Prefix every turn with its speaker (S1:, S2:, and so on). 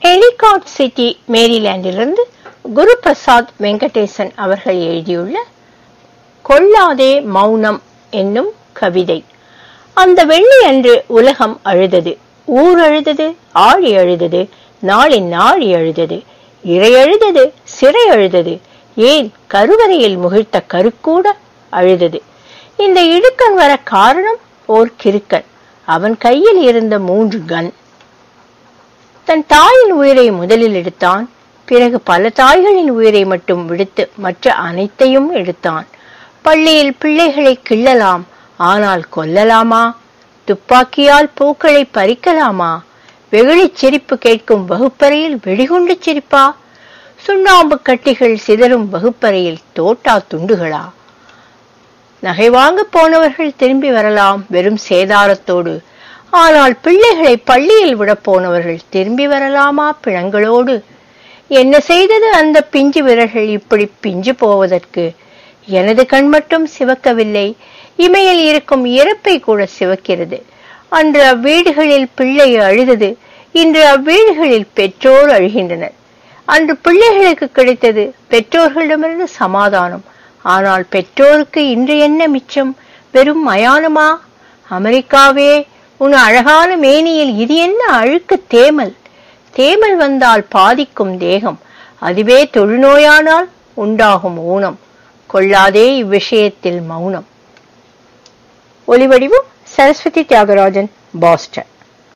S1: எலிகாட் city மேரிலாண்டிலிருந்து குரு பிரசாத் வெங்கடேசன் அவர்கள் எழுதியுள்ள கொள்ளாதே மௌனம் என்னும் கவிதை அந்த வெள்ளி அன்று உலகம் அழுதது ஊர் அழுதது ஆழி அழுதது நாளின் நாழி அழுதது இறை அழுதது சிறை அழுதது ஏன் கருவறையில் முகிழ்த்த கருக்கூட அழுதது இந்த இடுக்கன் வர காரணம் ஓர் கிறுக்கன் அவன் கையில் இருந்த மூன்று கன் தன் தாயின் உயிரை முதலில் எடுத்தான் பிறகு பல தாய்களின் உயிரை மட்டும் விடுத்து மற்ற அனைத்தையும் எடுத்தான் பள்ளியில் பிள்ளைகளை கிள்ளலாம் ஆனால் கொல்லலாமா துப்பாக்கியால் பூக்களை பறிக்கலாமா வெகுளிச் சிரிப்பு கேட்கும் வகுப்பறையில் வெடிகுண்டு சிரிப்பா சுண்ணாம்பு கட்டிகள் சிதறும் வகுப்பறையில் தோட்டா துண்டுகளா நகை வாங்க போனவர்கள் திரும்பி வரலாம் வெறும் சேதாரத்தோடு ஆனால் பிள்ளைகளை பள்ளியில் விட போனவர்கள் திரும்பி வரலாமா பிணங்களோடு என்ன செய்தது அந்த பிஞ்சு விரல்கள் இப்படி பிஞ்சு போவதற்கு எனது கண் மட்டும் சிவக்கவில்லை இமையில் இருக்கும் இறப்பை கூட சிவக்கிறது அன்று அவ்வீடுகளில் பிள்ளை அழுதது இன்று அவ்வீடுகளில் பெற்றோர் அழுகின்றனர் அன்று பிள்ளைகளுக்கு கிடைத்தது பெற்றோர்களிடமிருந்து சமாதானம் ஆனால் பெற்றோருக்கு இன்று என்ன மிச்சம் வெறும் மயானமா அமெரிக்காவே உன் அழகான மேனியில் இது என்ன அழுக்கு தேமல் தேமல் வந்தால் பாதிக்கும் தேகம் அதுவே தொழுநோயானால் உண்டாகும் ஊனம் கொள்ளாதே இவ்விஷயத்தில் மௌனம் ஒலிவடிவும் சரஸ்வதி தியாகராஜன் பாஸ்டன்